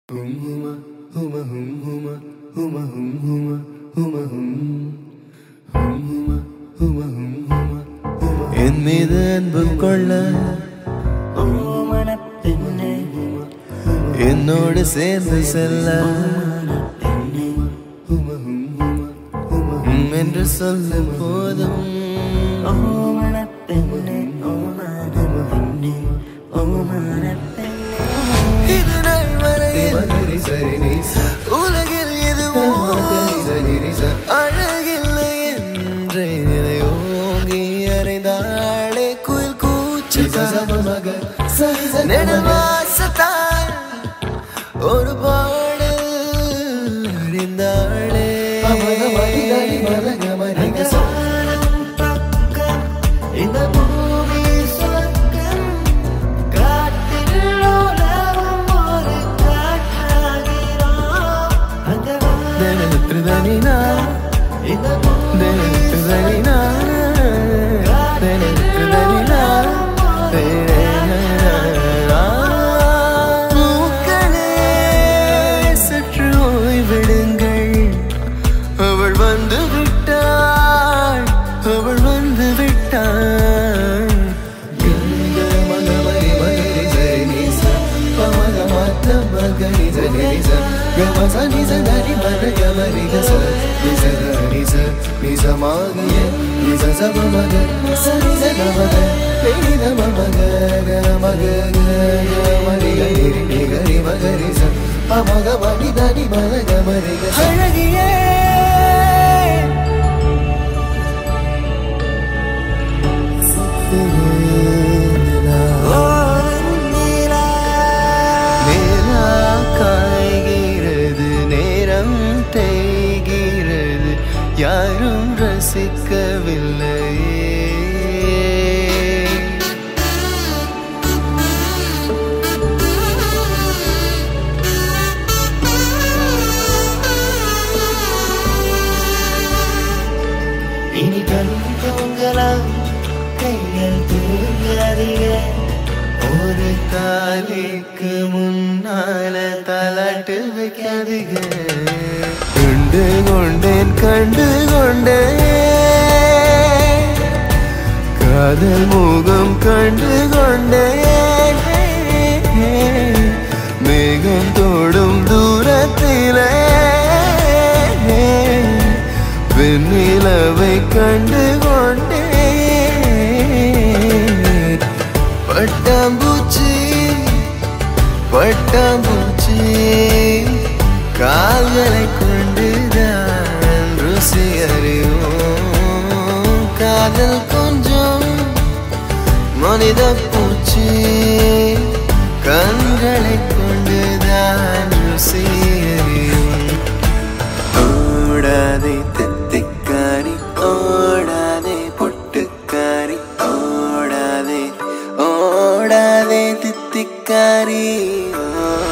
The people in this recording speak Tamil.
ஹும் ஹும ஹும ஹும் ஹும ஹும ஹும் ஹும ஹும ஹும் ஹும் ஹும ஹும ஹும் ஹும ஹும என் மீது அன்பு கொள்ள என்னோடு சேர்ந்து செல்ல உம் என்று சொல்ல போதும் இது நாள் வரையில் உலகில் எதுவும் அழகில்லை என்றே நிலை ஓங்கி அறைந்தாளே குயில் கூச்சு நெடுவாசத்தால் ஒரு பாடல் அறிந்தாளே இந்த பூமி சொர்க்கம் காட்டில் உலகம் ஒரு காற்றாகிறோம் அந்த தெனத்துதனினா இந்த பூமி தெனத்துதனினா தெனத்துதனினா பூக்களே சற்று ஓய்வெடுங்கள் அவள் வந்து விட்டாள் அவள் வந்து விட்டாள் கங்க மகமரி மகரி சரி நிச பமக மத்த மகரி சரி நிச கம சனி சரி மர கமரி கச நிச நிச நிச மாகிய நிச சப மக சரி சத மக நெனி தம மக க மக க க மரி கரி நி கரி மகரி ச பமக மணி தனி மர கமரி கச அழகியே நிலா காய்கிறது நேரம் தேய்கிறது யாரும் ரசிக்கவில்லை இனி கண் தூங்கலாம் கைகள் தூங்காதீங்க ஒரு தாலிக்கு முன்னால தலாட்டு வைக்காதீங்க கண்டு கொண்டேன் கண்டு கொண்டேன் காதல் முகம் கண்டு கொண்டேன் மேகம் தோடும் தூரத்திலே வெண்ணிலவை கண்டு கொண்டேன் பட்டாம்பூச்சி பட்டாம்பூச்சி கால்களை கொண்டுதான் ருசி அறிவோம் காதல் கொஞ்சம் மனித பூச்சி கண்களை கொண்டுதான் ருசி அறியும் ஓடாதே தித்திக்காரி ஓடாதே பொட்டுக்காரி ஓடாதே ஓடாதே தித்திக்காரி ஓ